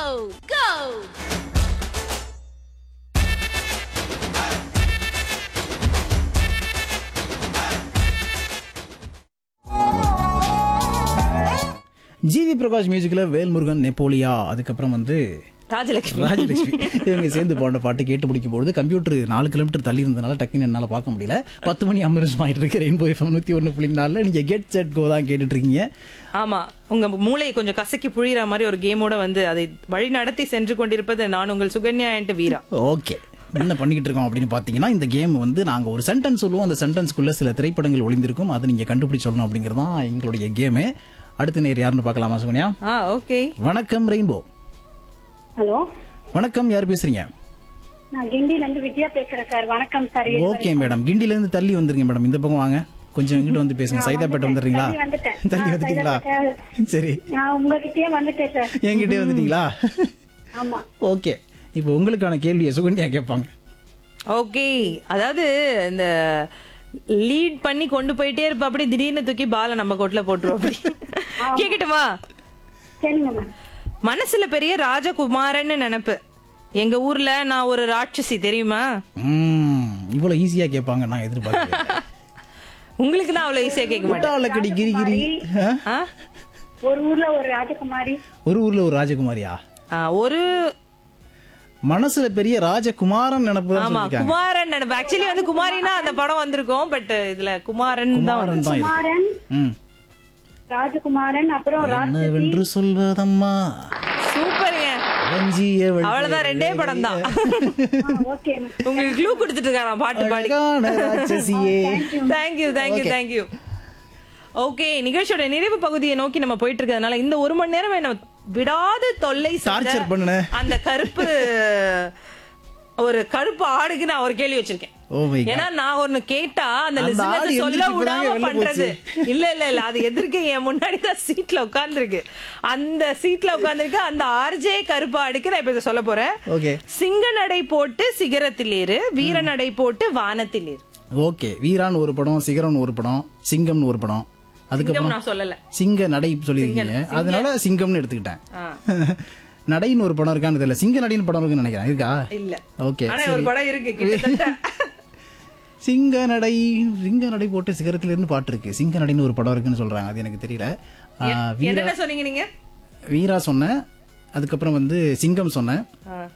go! GV Prakash மியூசிக்ல வேல்முருகன் நெப்போலியா அதுக்கப்புறம் வந்து ராஜலட்சுமி ராஜலட்சுமி இவங்க சேர்ந்து போன பாட்டு கேட்டு பிடிக்கும் பொழுது கம்ப்யூட்டர் நாலு கிலோமீட்டர் தள்ளி இருந்தனால டக்குன்னு என்னால பார்க்க முடியல பத்து மணி ஐம்பது நிமிஷம் ஆயிட்டு இருக்கு ரெயின்போ எஃப்எம் நூத்தி ஒன்று புள்ளி நாலுல நீங்க கெட் செட் கோ தான் கேட்டுட்டு இருக்கீங்க ஆமா உங்க மூளையை கொஞ்சம் கசக்கி புழியிற மாதிரி ஒரு கேமோட வந்து அதை வழி நடத்தி சென்று கொண்டிருப்பது நான் உங்கள் சுகன்யா என்ட்டு வீரா ஓகே என்ன பண்ணிக்கிட்டு இருக்கோம் அப்படின்னு பார்த்தீங்கன்னா இந்த கேம் வந்து நாங்கள் ஒரு சென்டென்ஸ் சொல்லுவோம் அந்த சென்டென்ஸ்க்குள்ள சில திரைப்படங்கள் ஒளிந்திருக்கும் அதை நீங்கள் கண்டுபிடிச்சு சொல்லணும் அப்படிங்கிறது தான் எங்களுடைய கேமு அடுத்த நேர் யாருன்னு பார்க்கலாமா சுகன்யா ஆ ஓகே வணக்கம் ரெயின்போ ஹலோ வணக்கம் யார் பேசுறீங்க நான் கிண்டில இருந்து வித்யா பேசுறேன் சார் வணக்கம் சார் ஓகே மேடம் கிண்டில இருந்து தள்ளி வந்துருங்க மேடம் இந்த பக்கம் வாங்க கொஞ்சம் இங்கிட்டு வந்து பேசுங்க சைதாப்பேட்டை வந்துடுறீங்களா தள்ளி வந்துட்டேன். தள்ளி ஆ, வந்துட்டீங்களா சைதாப்பேட்டை. சரி நான் உங்ககிட்டயே வந்துட்டேன் சார் என்கிட்டே வந்துட்டீங்களா ஆமா ஓகே இப்போ உங்களுக்கான கேள்வியை சுகன்யா கேட்பாங்க ஓகே அதாவது இந்த லீட் பண்ணி கொண்டு போயிட்டே இருப்ப அப்படி திடீர்னு தூக்கி பால நம்ம கொட்டுல போட்டுருவோம் அப்படி கேக்கட்டுமா சரிங்க மேம் மனசுல பெரிய ராஜகுமாரன்னு நினைப்பு எங்க ஊர்ல நான் ஒரு ராட்சசி தெரியுமா ம் இவ்வளவு ஈஸியா கேட்பாங்க நான் எதிர்பார்க்கிறேன் உங்களுக்கு நான் அவ்வளவு ஈஸியா கேட்க மாட்டேன் முட்டாளக்கடி கிரி கிரி ஆ? ஆ? ஒரு ஊர்ல ஒரு ராஜகுமாரி ஒரு ஊர்ல ஒரு ராஜகுமாரியா ஆ, ஒரு மனசுல பெரிய ராஜகுமாரன் நினைப்பு தான் ஆமா சொல்லிருக்காங்க குமாரன் நினைப்பு ஆக்சுவலி வந்து குமாரினா அந்த படம் வந்திருக்கும் பட் இதுல குமாரன் தான் குமாரன் தான் இருக்கு குமாரன் ம் ராஜகுமாரன் அப்புறம் ரா- என்னவென்று சொல்வதம்மா சூப்பருங்க வஞ்சியவள் அவ்வளவுதான் ரெண்டே படம் தான் ஆ, ஓகே மேம். உங்களுக்கு க்ளூ கொடுத்துட்டு இருக்காராம் பாட்டு பாடி அழகான ராட்சசியே தேங்க்யூ தேங்க்யூ தேங்க்யூ ஓகே நிகழ்ச்சியோட நிறைவு பகுதியை நோக்கி நம்ம போயிட்டு இருக்கிறதுனால இந்த ஒரு மணி நேரம் நம்ம விடாத தொல்லை செஞ்ச Torture பண்ணுன. அந்த கருப்பு ஒரு கருப்பு ஆடுக்கு நான் ஒரு கேள்வி வச்சிருக்கேன் ஓ மை ஏன்னா நான் ஒண்ணு கேட்டா அந்த அந்த listeners ஆடு சொல்ல எந்திரிச்சு விடாம இப்பதாங்க வெளில பண்றது இல்ல இல்ல இல்ல அது எதிர்க்க என் முன்னாடி தான் சீட்ல உட்கார்ந்துருக்கு அந்த சீட்ல உட்கார்ந்துருக்கு அந்த ஆர்ஜே கருப்பு ஆடுக்கு நான் இப்ப இதை சொல்ல போறேன் ஓகே சிங்க நடை போட்டு சிகரத்தில் ஏறு வீர நடை போட்டு வானத்தில் ஏறு ஓகே வீரான் ஒரு படம் சிகரன் ஒரு படம் சிங்கம்னு ஒரு படம் சிங்கம் அதுக்கப்புறம் நான் சொல்லல சிங்க நடை சொல்லியிருக்கீங்க அதனால சிங்கம்னு எடுத்துக்கிட்டேன் நடைன்னு ஒரு படம் இருக்கான்னு தெரியல சிங்க நடைன்னு படம் இருக்குன்னு நினைக்கிறேன் இருக்கா இல்ல ஓகே ஆனா ஒரு படம் இருக்கு கிட்டத்தட்ட சிங்க நடை சிங்க நடை போட்டு சிகரத்துல இருந்து பாட்டு இருக்கு சிங்க நடைன்னு ஒரு படம் இருக்குன்னு சொல்றாங்க அது எனக்கு தெரியல ஆ, வீரா என்னென்ன சொன்னீங்க நீங்க வீரா சொன்னேன் அதுக்கப்புறம் வந்து சிங்கம் சொன்னேன் ஆ.